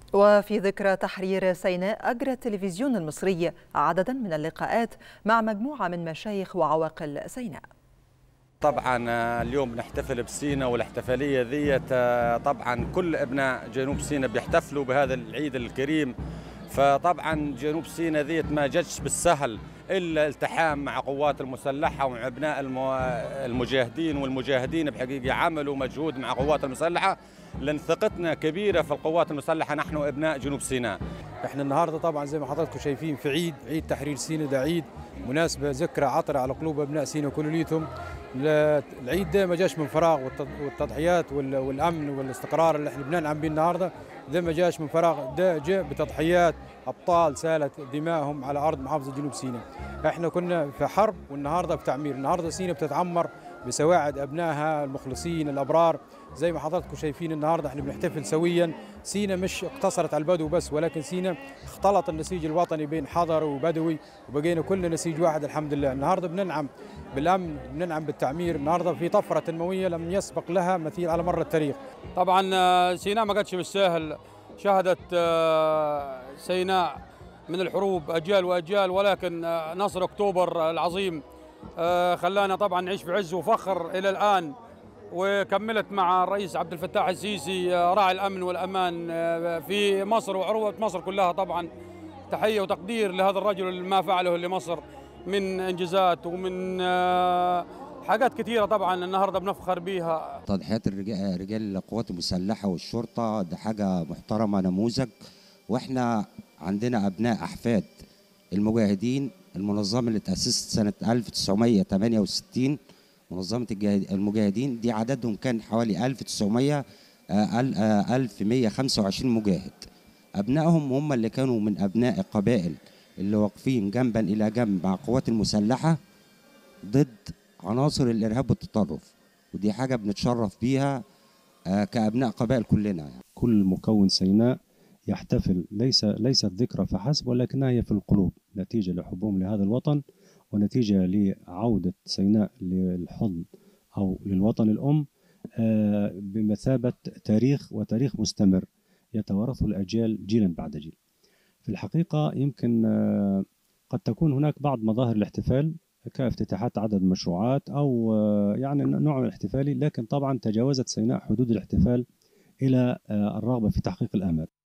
وفي ذكرى تحرير سيناء أجرى التلفزيون المصري عددا من اللقاءات مع مجموعة من مشايخ وعواقل سيناء طبعا اليوم نحتفل بسينا والاحتفالية ذيت طبعا كل أبناء جنوب سيناء بيحتفلوا بهذا العيد الكريم فطبعا جنوب سيناء ذيت ما جتش بالسهل الا التحام مع قوات المسلحه ومع ابناء المجاهدين والمجاهدين بحقيقه عملوا مجهود مع قوات المسلحه لان ثقتنا كبيره في القوات المسلحه نحن ابناء جنوب سيناء. احنا النهارده طبعا زي ما حضراتكم شايفين في عيد عيد تحرير سيناء ده عيد مناسبه ذكرى عطره على قلوب ابناء سيناء كليتهم. العيد ده ما جاش من فراغ والتضحيات والامن والاستقرار اللي احنا بننعم به النهارده ده ما جاش من فراغ ده جاء بتضحيات ابطال سالت دمائهم على ارض محافظه جنوب سيناء. احنا كنا في حرب والنهارده في تعمير، النهارده سيناء بتتعمر بسواعد ابنائها المخلصين الابرار زي ما حضراتكم شايفين النهارده احنا بنحتفل سويا سينا مش اقتصرت على البدو بس ولكن سينا اختلط النسيج الوطني بين حضر وبدوي وبقينا كل نسيج واحد الحمد لله النهارده بننعم بالامن بننعم بالتعمير النهارده في طفره تنمويه لم يسبق لها مثيل على مر التاريخ طبعا سيناء ما قدش بالساهل شهدت سيناء من الحروب اجيال واجيال ولكن نصر اكتوبر العظيم خلانا طبعا نعيش في عز وفخر الى الان وكملت مع الرئيس عبد الفتاح السيسي راعي الامن والامان في مصر وعروبه مصر كلها طبعا تحيه وتقدير لهذا الرجل ما فعله لمصر من انجازات ومن حاجات كثيره طبعا النهارده بنفخر بيها تضحيات الرجال رجال القوات المسلحه والشرطه ده حاجه محترمه نموذج واحنا عندنا ابناء احفاد المجاهدين المنظمه اللي تاسست سنه 1968 منظمة المجاهدين دي عددهم كان حوالي 1900 1125 مجاهد أبنائهم هم اللي كانوا من أبناء القبائل اللي واقفين جنبا إلى جنب مع القوات المسلحة ضد عناصر الإرهاب والتطرف ودي حاجة بنتشرف بيها كأبناء قبائل كلنا يعني. كل مكون سيناء يحتفل ليس ليست ذكرى فحسب ولكنها هي في القلوب نتيجة لحبهم لهذا الوطن ونتيجة لعودة سيناء للحضن أو للوطن الأم بمثابة تاريخ وتاريخ مستمر يتوارثه الأجيال جيلا بعد جيل في الحقيقة يمكن قد تكون هناك بعض مظاهر الاحتفال كافتتاحات عدد مشروعات أو يعني نوع من الاحتفالي لكن طبعا تجاوزت سيناء حدود الاحتفال إلى الرغبة في تحقيق الآمال